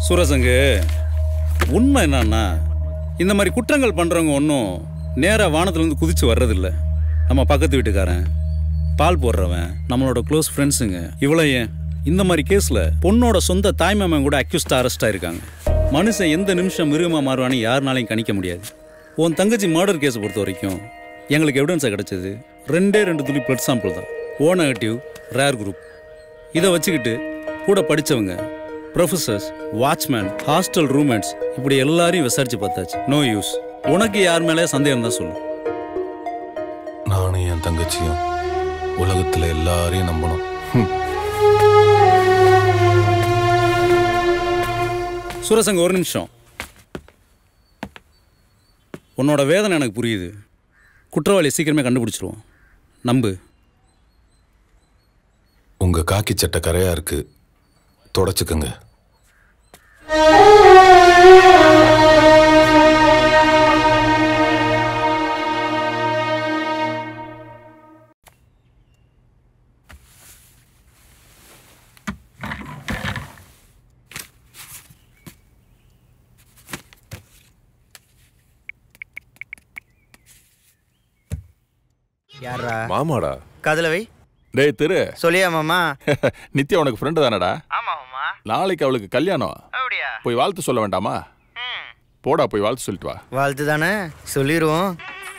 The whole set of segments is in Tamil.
சூரசங்கு உண்மை என்னன்னா இந்த மாதிரி குற்றங்கள் பண்ணுறவங்க ஒன்றும் நேராக வானத்துலேருந்து குதிச்சு வர்றதில்ல நம்ம பக்கத்து வீட்டுக்காரன் பால் போடுறவன் நம்மளோட க்ளோஸ் ஃப்ரெண்ட்ஸுங்க இவ்வளோ ஏன் இந்த மாதிரி கேஸில் பொண்ணோட சொந்த தாய்மாமன் கூட அக்யூஸ்ட் அரெஸ்ட் ஆயிருக்காங்க மனுஷன் எந்த நிமிஷம் மிருகமாக மாறுவான்னு யாருனாலையும் கணிக்க முடியாது உன் தங்கச்சி மர்டர் கேஸ் பொறுத்த வரைக்கும் எங்களுக்கு எவிடன்ஸாக கிடைச்சது ரெண்டே ரெண்டு துளி பிளட் சாம்பிள் தான் ஓ நெகட்டிவ் ரேர் குரூப் இதை வச்சுக்கிட்டு கூட படித்தவங்க ப்ரொஃபஸர்ஸ் வாட்ச்மேன் ஹாஸ்டல் ரூம்மேட்ஸ் இப்படி எல்லாரையும் விசாரிச்சு பார்த்தாச்சு நோ யூஸ் உனக்கு யார் மேலே சந்தேகம் தான் சொல்லு நானும் என் தங்கச்சியும் உலகத்துல எல்லாரையும் நம்பணும் ஹம். சூரசங்க ஒரு நிமிஷம் உன்னோட வேதனை எனக்கு புரியுது குற்றவாளியை சீக்கிரமே கண்டுபிடிச்சிருவோம் நம்பு உங்க காக்கி சட்டை கரையா இருக்கு தொடச்சுக்கங்க யாரா மாமாடா கதுல வை டேய் திரு சொல்லியா மாமா நித்யா உனக்கு ஃப்ரெண்டு தானடா ஆமா மாமா நாளைக்கு அவளுக்கு கல்யாணம் அப்படியா போய் வாழ்த்து சொல்ல வேண்டாமா போடா போய் வாழ்த்து சொல்லிட்டு வா வாழ்த்து தானே சொல்லிடுவோம்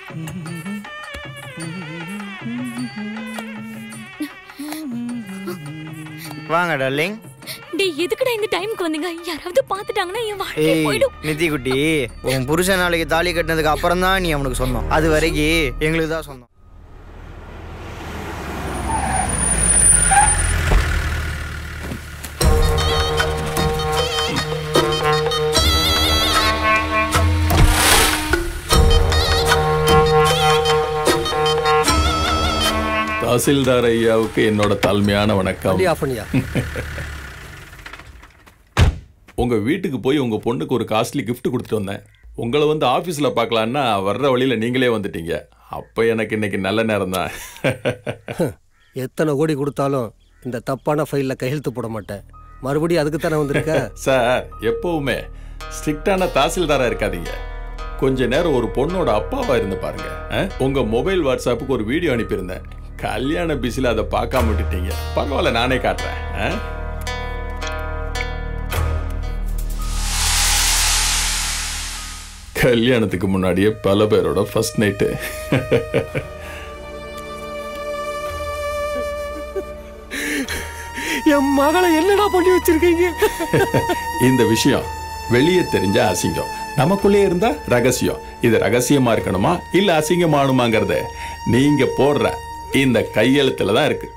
வாங்க டார்லிங் டேய் எதுக்குடா இந்த டைம்க்கு வந்தீங்க யாராவது பார்த்துட்டாங்கன்னா என் வாழ்க்கையே ஏய் போயிடும் நித்தி குட்டி உன் புருஷன் நாளைக்கு தாலி கட்டினதுக்கு அப்புறம் தான் நீ அவனுக்கு சொன்னோம் அது வரைக்கும் எங்களுக்கு தான் சொந்தம் தாசில்தார் ஐயாவுக்கு என்னோட தாழ்மையான வணக்கம் ஆஃப் பண்ணியா உங்க வீட்டுக்கு போய் உங்க பொண்ணுக்கு ஒரு காஸ்ட்லி gift கொடுத்துட்டு வந்தேன் உங்களை வந்து ஆபீஸ்ல பார்க்கலான்னா வர்ற வழியில நீங்களே வந்துட்டீங்க அப்ப எனக்கு இன்னைக்கு நல்ல நேரம் தான் எத்தனை கோடி கொடுத்தாலும் இந்த தப்பான ஃபைலில் கையெழுத்து போட மாட்டேன் மறுபடியும் அதுக்கு தானே வந்திருக்க சார் எப்பவுமே ஸ்ட்ரிக்டான தாசில்தாரா இருக்காதீங்க கொஞ்ச நேரம் ஒரு பொண்ணோட அப்பாவா இருந்து பாருங்க அஹ்? உங்க மொபைல் வாட்ஸ்அப்புக்கு ஒரு வீடியோ அனுப்பியிருந்தேன் கல்யாண பிஸில அதை பார்க்காம விட்டுட்டீங்க பரவாயில்ல நானே காட்டுறேன் அஹ்? கல்யாணத்துக்கு முன்னாடியே பல பேரோட ஃபர்ஸ்ட் நைட்டு என் மகளை என்னடா பண்ணி வச்சிருக்கீங்க இந்த விஷயம் வெளியே தெரிஞ்ச அசிங்கம் நமக்குள்ளே இருந்தா ரகசியம் இது ரகசியமா இருக்கணுமா இல்ல அசிங்கமானுமாங்கிறது நீங்க போடுற இந்த கையெழுத்துல தான் இருக்கு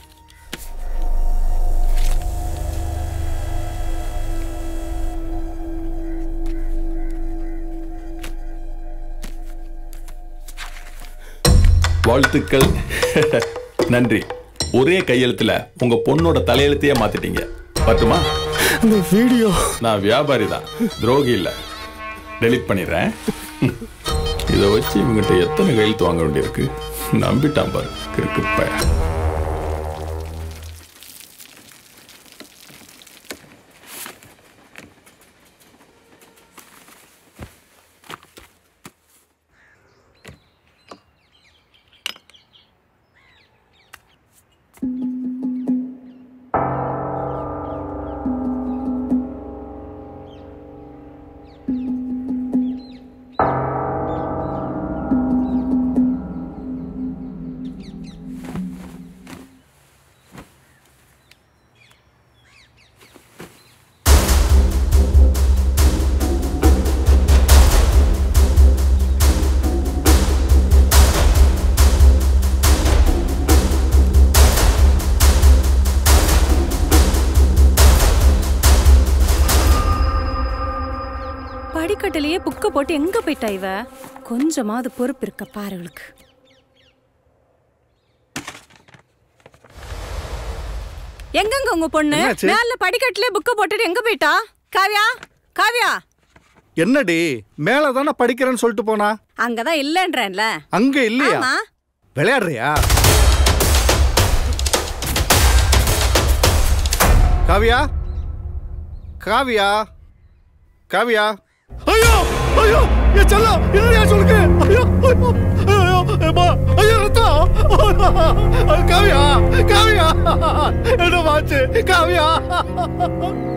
வாழ்த்துக்கள் நன்றி ஒரே கையெழுத்துல உங்க பொண்ணோட தலையெழுத்தையே மாத்திட்டீங்க பட்டுமா அந்த வீடியோ நான் வியாபாரி தான் துரோகி இல்ல டெலிட் பண்ணிடுறேன் இதை வச்சு இவங்கிட்ட எத்தனை கையெழுத்து வாங்க வேண்டியிருக்கு நம்பிட்டான் பாரு கிறுக்கு பையன் படிக்கட்டிலேயே புக்க போட்டு எங்க போயிட்டா இவ கொஞ்சமாவது பொறுப்பு இருக்க பாருங்களுக்கு எங்கங்க உங்க பொண்ணு என்னாச்சு? மேல படிக்கட்டுல புக்க போட்டுட்டு எங்க போயிட்டா காவியா காவியா என்னடி மேல தானே படிக்கிறேன்னு சொல்லிட்டு போனா அங்கதான் இல்லன்றேன்ல அங்க இல்லையா ஆமா விளையாடுறியா காவியா காவியா காவியா ஐயோ ஐயோ என் செல்லம் என்னையா சொல்லுங்க ஐயோ ஐயோ ஐயோ ஏம்மா, ஐயோ ரத்தம் காவியா காவியா என்ன மாச்சு காவியா